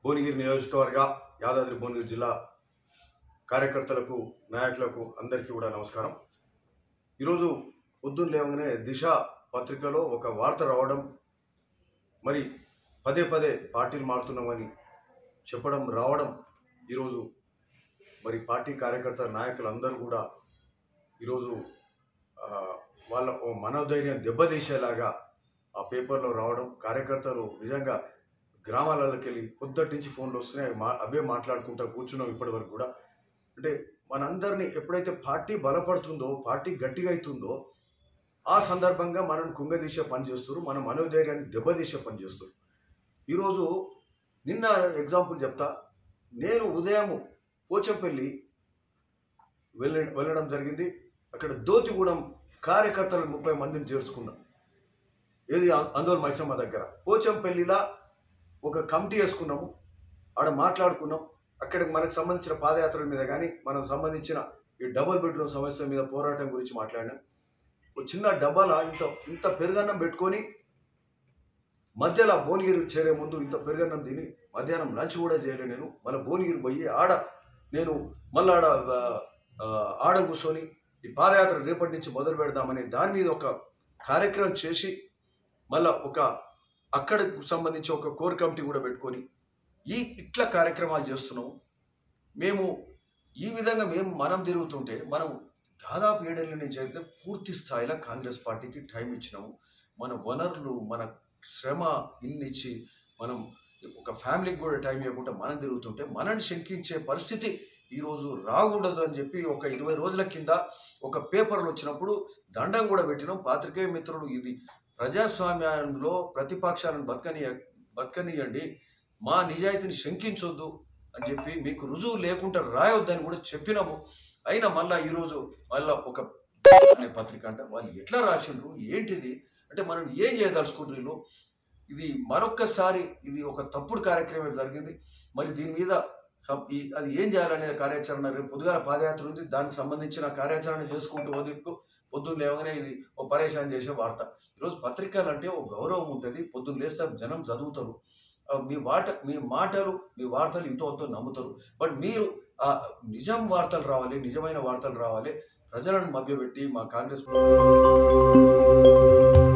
భువనగిరి నియోజకవర్గ యాదాద్రి భువనగిరి జిల్లా కార్యకర్తలకు నాయకులకు అందరికీ కూడా నమస్కారం ఈరోజు పొద్దున్న లేవగానే దిశ పత్రికలో ఒక వార్త రావడం మరి పదే పదే పార్టీలు మారుతున్నామని చెప్పడం రావడం ఈరోజు మరి పార్టీ కార్యకర్త నాయకులందరూ కూడా ఈరోజు ఆ, వాళ్ళ ఓ మనోధైర్యం దెబ్బతీసేలాగా ఆ పేపర్లో రావడం కార్యకర్తలు నిజంగా గ్రామాలలోకి వెళ్ళి పొద్దుటి నుంచి ఫోన్లు వస్తున్నాయి అవి మా అవే మాట్లాడుకుంటా కూర్చున్నాం ఇప్పటి వరకు కూడా అంటే మనందరినీ ఎప్పుడైతే పార్టీ బలపడుతుందో పార్టీ గట్టిగా అవుతుందో ఆ సందర్భంగా మనం కుంగదీసే పని చేస్తారు మన మనోధైర్యాన్ని దెబ్బతీసే పని చేస్తారు ఈరోజు నిన్న ఎగ్జాంపుల్ చెప్తా నేను ఉదయం పోచంపల్లి వెళ్ళ వెళ్ళడం జరిగింది అక్కడ దోతిగూడెం కార్యకర్తలు ముప్పై మందిని చేర్చుకున్నాం ఏది ఆ- ఆందోళన మైసమ్మ దగ్గర పోచంపల్లిలా ఒక కమిటీ వేసుకున్నాము ఆడ మాట్లాడుకున్నాం అక్కడికి మనకు సంబంధించిన పాదయాత్రల మీద కానీ మనకు సంబంధించిన ఈ డబుల్ బెడ్రూమ్ సమస్య మీద పోరాటం గురించి మాట్లాడినాం ఒక చిన్న డబ్బాల ఇంత ఇంత పెరుగన్నం పెట్టుకొని మధ్యలో భువనగిరి చేరే ముందు ఇంత పెరుగన్నం తిని మధ్యాహ్నం లంచ్ కూడా చేయలే నేను మళ్ళీ భువనగిరి పోయి ఆడ నేను మళ్ళీ ఆడ ఆ, ఆ, ఆడ కూర్చొని ఈ పాదయాత్ర రేపటి నుంచి మొదలు పెడదామని దాని మీద ఒక కార్యక్రమం చేసి మళ్ళా ఒక అక్కడికి సంబంధించి ఒక కోర్ కమిటీ కూడా పెట్టుకొని ఈ ఇట్లా కార్యక్రమాలు చేస్తున్నాము మేము ఈ విధంగా మేము మనం తిరుగుతుంటే మనం దాదాపు ఏడేళ్ళ నుంచి అయితే పూర్తి స్థాయిలో కాంగ్రెస్ పార్టీకి టైం ఇచ్చినాము మన వనరులు మన శ్రమ ఇన్నిచ్చి మనం ఒక ఫ్యామిలీకి కూడా టైం ఇవ్వకుండా మనం తిరుగుతుంటే మనల్ని శంకించే పరిస్థితి ఈరోజు రాకూడదు అని చెప్పి ఒక ఇరవై రోజుల కింద ఒక పేపర్లు వచ్చినప్పుడు దండం కూడా పెట్టినాం పాత్రికేయ మిత్రులు ఇది ప్రజాస్వామ్యంలో ప్రతిపక్షాలను బతకనీయ బతకనీయండి మా నిజాయితీని శంకించొద్దు అని చెప్పి మీకు రుజువు లేకుండా రాయొద్దని కూడా చెప్పినాము అయినా మళ్ళా ఈరోజు మళ్ళా ఒక అనే పత్రిక అంటే వాళ్ళు ఎట్లా రాసిండ్రు ఏంటిది అంటే మనం ఏం చేయదలుచుకుంటారు వీళ్ళు ఇది మరొక్కసారి ఇది ఒక తప్పుడు కార్యక్రమం జరిగింది మరి దీని మీద సం- ఈ- అది ఏం చేయాలనే కార్యాచరణ రేపు పొద్దుగాల పాదయాత్ర ఉంది దానికి సంబంధించిన కార్యాచరణ చేసుకుంటూ వదిలికు పొద్దున్న లేవగానే ఇది ఓ పరేషాన్ చేసే వార్త ఈరోజు పత్రికలు అంటే ఒక గౌరవం ఉంటుంది పొద్దున్న లేస్తారు జనం చదువుతారు ఆ, మీ వాట మీ మాటలు మీ వార్తలు ఇంతో అంతో నమ్ముతారు బట్ మీరు ఆ నిజం వార్తలు రావాలి నిజమైన వార్తలు రావాలి ప్రజలను మభ్యపెట్టి మా కాంగ్రెస్